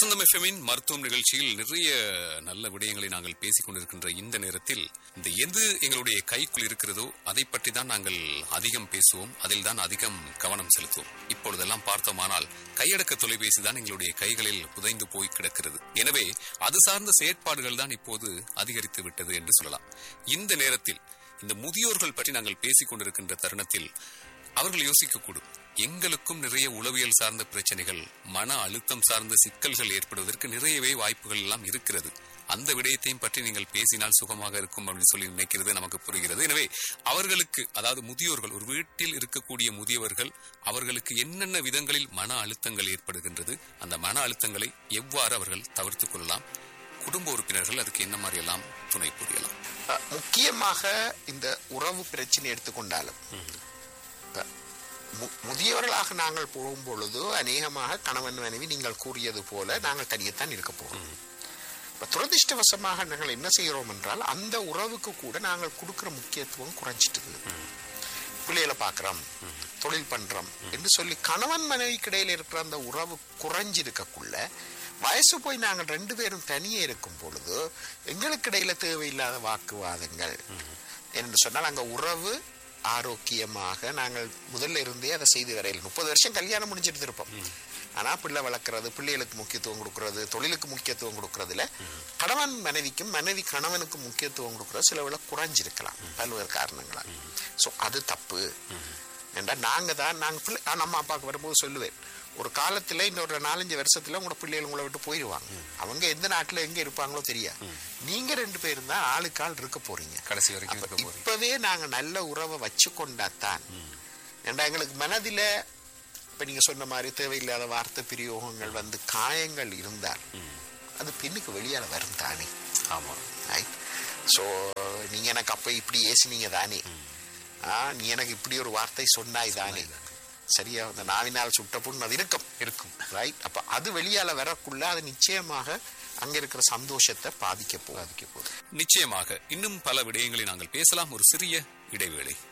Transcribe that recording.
வசந்தம் எஃப்எம்மின் மருத்துவம் நிகழ்ச்சியில் நிறைய நல்ல விடயங்களை நாங்கள் பேசிக் கொண்டிருக்கின்ற இந்த நேரத்தில் இந்த எது எங்களுடைய கைக்குள் இருக்கிறதோ அதை பற்றி தான் நாங்கள் அதிகம் பேசுவோம் அதில் தான் அதிகம் கவனம் செலுத்துவோம் இப்பொழுதெல்லாம் பார்த்தோமானால் கையடக்க தொலைபேசி தான் எங்களுடைய கைகளில் புதைந்து போய் கிடக்கிறது எனவே அது சார்ந்த செயற்பாடுகள் தான் இப்போது அதிகரித்து விட்டது என்று சொல்லலாம் இந்த நேரத்தில் இந்த முதியோர்கள் பற்றி நாங்கள் பேசிக் கொண்டிருக்கின்ற தருணத்தில் அவர்கள் யோசிக்கக்கூடும் எங்களுக்கும் நிறைய உளவியல் சார்ந்த பிரச்சனைகள் மன அழுத்தம் சார்ந்த சிக்கல்கள் ஏற்படுவதற்கு நிறையவே வாய்ப்புகள் எல்லாம் இருக்கிறது அந்த விடயத்தையும் பற்றி நீங்கள் பேசினால் சுகமாக இருக்கும் அப்படின்னு சொல்லி நினைக்கிறது நமக்கு புரிகிறது எனவே அவர்களுக்கு அதாவது முதியோர்கள் ஒரு வீட்டில் இருக்கக்கூடிய முதியவர்கள் அவர்களுக்கு என்னென்ன விதங்களில் மன அழுத்தங்கள் ஏற்படுகின்றது அந்த மன அழுத்தங்களை எவ்வாறு அவர்கள் தவிர்த்துக் கொள்ளலாம் குடும்ப உறுப்பினர்கள் அதுக்கு என்ன மாதிரி எல்லாம் துணை புரியலாம் அஹ், முக்கியமாக இந்த உறவு பிரச்சனை எடுத்துக்கொண்டாலும் இப்ப மு- முதியவர்களாக நாங்கள் போகும் பொழுது அநேகமாக கணவன் மனைவி நீங்கள் கூறியது போல நாங்கள் தனியத்தான் இருக்க போகிறோம் இப்ப துரதிருஷ்டவசமாக நாங்கள் என்ன செய்கிறோம் என்றால் அந்த உறவுக்கு கூட நாங்கள் கொடுக்கிற முக்கியத்துவம் குறைஞ்சிட்டுது பிள்ளைகளை பார்க்குறோம் தொழில் பண்றோம் என்று சொல்லி கணவன் மனைவிக்கு இடையில இருக்கிற அந்த உறவு குறைஞ்சிருக்கக்குள்ள வயசு போய் நாங்கள் ரெண்டு பேரும் தனியே இருக்கும் பொழுது எங்களுக்கு இடையில தேவையில்லாத வாக்குவாதங்கள் என்று சொன்னால் அங்க உறவு ஆரோக்கியமாக நாங்கள் முதல்ல இருந்தே அதை செய்து வரையில் முப்பது வருஷம் கல்யாணம் முடிஞ்சிட்டு இருப்போம் ஆனா பிள்ளை வளர்க்கறது பிள்ளைகளுக்கு முக்கியத்துவம் கொடுக்கறது தொழிலுக்கு முக்கியத்துவம் கொடுக்கறதுல கணவன் மனைவிக்கும் மனைவி கணவனுக்கும் முக்கியத்துவம் கொடுக்கறது சில வேளை குறைஞ்சிருக்கலாம் பல்வேறு காரணங்களால் ஸோ அது தப்பு ஏண்டா நாங்க தான் நாங்க பிள்ளை நான் அம்மா அப்பாவுக்கு வரும்போது சொல்லுவேன் ஒரு காலத்துல இன்னொரு நாலஞ்சு வருஷத்துல உங்களோட பிள்ளைகள் உங்களை விட்டு போயிடுவாங்க அவங்க எந்த நாட்டுல எங்க இருப்பாங்களோ தெரியாது நீங்க ரெண்டு பேரும் தான் ஆளுக்கு ஆள் இருக்க போறீங்க கடைசி வரைக்கும் அப்ப இருக்க போறீங்க இப்பவே நாங்க நல்ல உறவை வச்சு கொண்டாத்தான் ஏண்டா எங்களுக்கு மனதில இப்ப நீங்க சொன்ன மாதிரி தேவையில்லாத வார்த்தை பிரயோகங்கள் வந்து காயங்கள் இருந்தால் அது பெண்ணுக்கு வெளியால வரும் தானே ஆமா ஸோ நீங்க எனக்கு அப்ப இப்படி ஏசினீங்க தானே ஆ நீ எனக்கு இப்படி ஒரு வார்த்தை சொன்னாய் தானே சரியா அந்த நாவினால் சுட்ட புண் அது இருக்கும் இருக்கும் ரைட் அப்ப அது வெளியால வரக்குள்ள அது நிச்சயமாக அங்க இருக்கிற சந்தோஷத்தை பாதிக்க போகும் பாதிக்க போகுது நிச்சயமாக இன்னும் பல விடயங்களை நாங்கள் பேசலாம் ஒரு சிறிய இடைவேளை